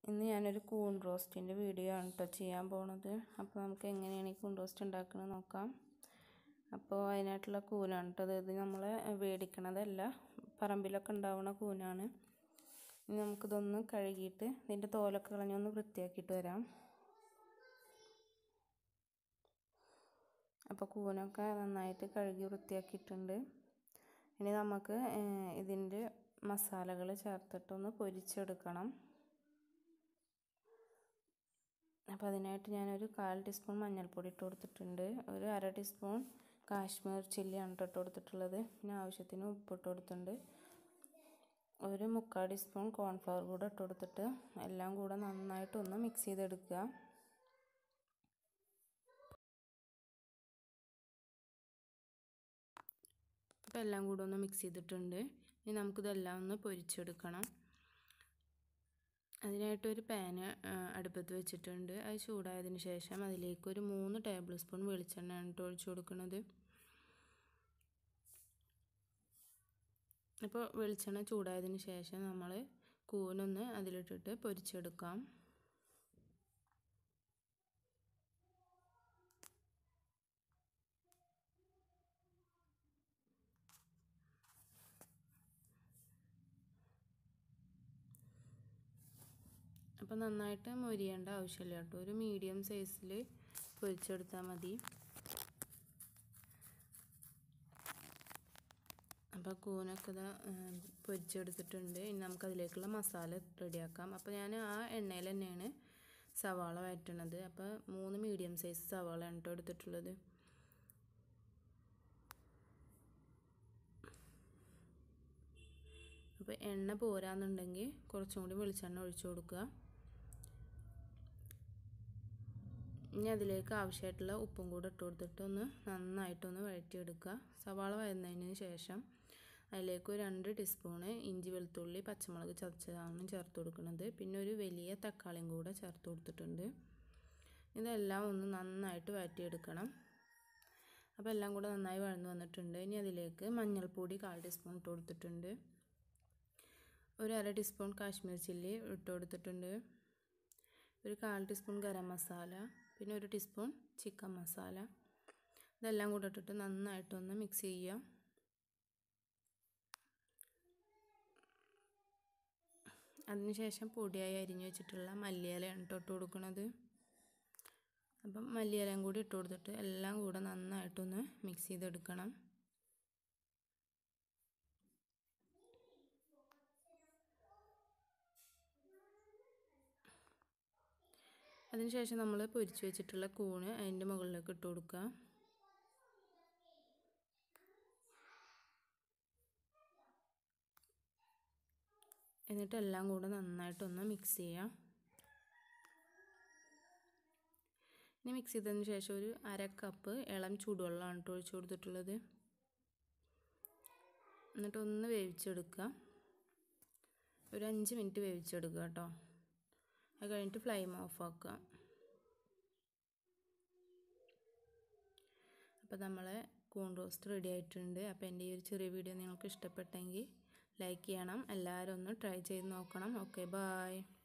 ഇന്ന് ഞാനൊരു കൂൺ റോസ്റ്റിൻ്റെ വീഡിയോ ആണ് കേട്ടോ ചെയ്യാൻ പോണത് അപ്പോൾ നമുക്ക് എങ്ങനെയാണ് ഈ കൂൺ റോസ്റ്റ് ഉണ്ടാക്കുന്നത് നോക്കാം അപ്പോൾ അതിനായിട്ടുള്ള കൂനാണ് കേട്ടോ ഇത് നമ്മൾ മേടിക്കണതല്ല പറമ്പിലൊക്കെ ഉണ്ടാവുന്ന കൂനാണ് ഇനി നമുക്കിതൊന്ന് കഴുകിയിട്ട് ഇതിൻ്റെ തോലൊക്കെ കളഞ്ഞൊന്ന് വൃത്തിയാക്കിയിട്ട് വരാം അപ്പോൾ കൂനൊക്കെ നന്നായിട്ട് കഴുകി വൃത്തിയാക്കിയിട്ടുണ്ട് ഇനി നമുക്ക് ഇതിൻ്റെ മസാലകൾ ചേർത്തിട്ടൊന്ന് പൊരിച്ചെടുക്കണം അപ്പോൾ അതിനായിട്ട് ഞാനൊരു കാൽ ടീസ്പൂൺ മഞ്ഞൾപ്പൊടി ഇട്ട് കൊടുത്തിട്ടുണ്ട് ഒരു അര ടീസ്പൂൺ കാശ്മീർ ചില്ലിയാണ് ഇട്ട് കൊടുത്തിട്ടുള്ളത് പിന്നെ ആവശ്യത്തിന് ഉപ്പിട്ട് കൊടുത്തിട്ടുണ്ട് ഒരു മുക്കാൽ ടീസ്പൂൺ കോൺഫ്ലവർ കൂടെ ഇട്ട് കൊടുത്തിട്ട് എല്ലാം കൂടെ നന്നായിട്ടൊന്ന് മിക്സ് ചെയ്തെടുക്കുക അപ്പോൾ എല്ലാം കൂടെ ഒന്ന് മിക്സ് ചെയ്തിട്ടുണ്ട് ഇനി നമുക്കിതെല്ലാം ഒന്ന് പൊരിച്ചെടുക്കണം അതിനായിട്ടൊരു പാന് അടുപ്പത്ത് വെച്ചിട്ടുണ്ട് അത് ചൂടായതിന് ശേഷം അതിലേക്ക് ഒരു മൂന്ന് ടേബിൾ സ്പൂൺ വെളിച്ചെണ്ണയാണ് ഇട്ട് ഒഴിച്ചു കൊടുക്കുന്നത് അപ്പോൾ വെളിച്ചെണ്ണ ചൂടായതിന് ശേഷം നമ്മൾ കൂനൊന്ന് അതിലിട്ടിട്ട് പൊരിച്ചെടുക്കാം അപ്പോൾ നന്നായിട്ട് മൊരിയേണ്ട ആവശ്യമില്ല കേട്ടോ ഒരു മീഡിയം സൈസിൽ പൊരിച്ചെടുത്താൽ മതി അപ്പോൾ കൂനൊക്കെ ഇതാ പൊരിച്ചെടുത്തിട്ടുണ്ട് ഇനി നമുക്കതിലേക്കുള്ള മസാല റെഡിയാക്കാം അപ്പോൾ ഞാൻ ആ എണ്ണയിൽ തന്നെയാണ് സവാള വഴറ്റണത് അപ്പോൾ മൂന്ന് മീഡിയം സൈസ് സവാളയാണ് കേട്ടോ എടുത്തിട്ടുള്ളത് അപ്പോൾ എണ്ണ പോരാന്നുണ്ടെങ്കിൽ കുറച്ചും കൂടി വെളിച്ചെണ്ണ ഒഴിച്ചു കൊടുക്കുക ഇനി അതിലേക്ക് ആവശ്യമായിട്ടുള്ള ഉപ്പും കൂടെ ഇട്ട് കൊടുത്തിട്ട് ഒന്ന് നന്നായിട്ടൊന്ന് വഴറ്റിയെടുക്കുക സവാള വരുന്നതിന് ശേഷം അതിലേക്ക് ഒരു രണ്ട് ടീസ്പൂണ് ഇഞ്ചി വെളുത്തുള്ളി പച്ചമുളക് ചതച്ചതാണ് ചേർത്ത് കൊടുക്കുന്നത് പിന്നെ ഒരു വലിയ തക്കാളിയും കൂടെ ചേർത്ത് കൊടുത്തിട്ടുണ്ട് ഇതെല്ലാം ഒന്ന് നന്നായിട്ട് വഴറ്റിയെടുക്കണം അപ്പോൾ എല്ലാം കൂടെ നന്നായി വഴന്നു വന്നിട്ടുണ്ട് ഇനി അതിലേക്ക് മഞ്ഞൾപ്പൊടി കാൽ ടീസ്പൂൺ ഇട്ട് കൊടുത്തിട്ടുണ്ട് ഒരു അര ടീസ്പൂൺ കാശ്മീർ ചില്ലി ഇട്ട് കൊടുത്തിട്ടുണ്ട് ഒരു കാൽ ടീസ്പൂൺ ഗരം മസാല പിന്നെ ഒരു ടീസ്പൂൺ ചിക്കൻ മസാല ഇതെല്ലാം കൂടെ ഇട്ടിട്ട് നന്നായിട്ടൊന്ന് മിക്സ് ചെയ്യുക അതിനുശേഷം പൊടിയായി അരിഞ്ഞു വെച്ചിട്ടുള്ള മല്ലിയിലയാണ് ഇട്ട് കൊടുക്കുന്നത് അപ്പം മല്ലിയിലയും കൂടി ഇട്ട് കൊടുത്തിട്ട് എല്ലാം കൂടെ നന്നായിട്ടൊന്ന് മിക്സ് ചെയ്തെടുക്കണം അതിനുശേഷം നമ്മൾ പൊരിച്ച് വെച്ചിട്ടുള്ള കൂണ് അതിൻ്റെ മുകളിലേക്ക് ഇട്ട് കൊടുക്കുക എന്നിട്ട് എല്ലാം കൂടെ നന്നായിട്ടൊന്ന് മിക്സ് ചെയ്യാം ഇനി മിക്സ് ചെയ്തതിന് ശേഷം ഒരു അര കപ്പ് ഇളം ചൂടുവെള്ളമാണ് കേട്ടോ ഒഴിച്ചു കൊടുത്തിട്ടുള്ളത് എന്നിട്ട് ഒന്ന് വേവിച്ചെടുക്കുക ഒരു അഞ്ച് മിനിറ്റ് വേവിച്ചെടുക്കുക കേട്ടോ അത് കഴിഞ്ഞിട്ട് ഫ്ലെയിം ഓഫ് ആക്കുക അപ്പോൾ നമ്മളെ കൂൺ റോസ്റ്റ് റെഡി ആയിട്ടുണ്ട് അപ്പോൾ എൻ്റെ ഈ ഒരു ചെറിയ വീഡിയോ നിങ്ങൾക്ക് ഇഷ്ടപ്പെട്ടെങ്കിൽ ലൈക്ക് ചെയ്യണം എല്ലാവരും ഒന്ന് ട്രൈ ചെയ്ത് നോക്കണം ഓക്കെ ബായ്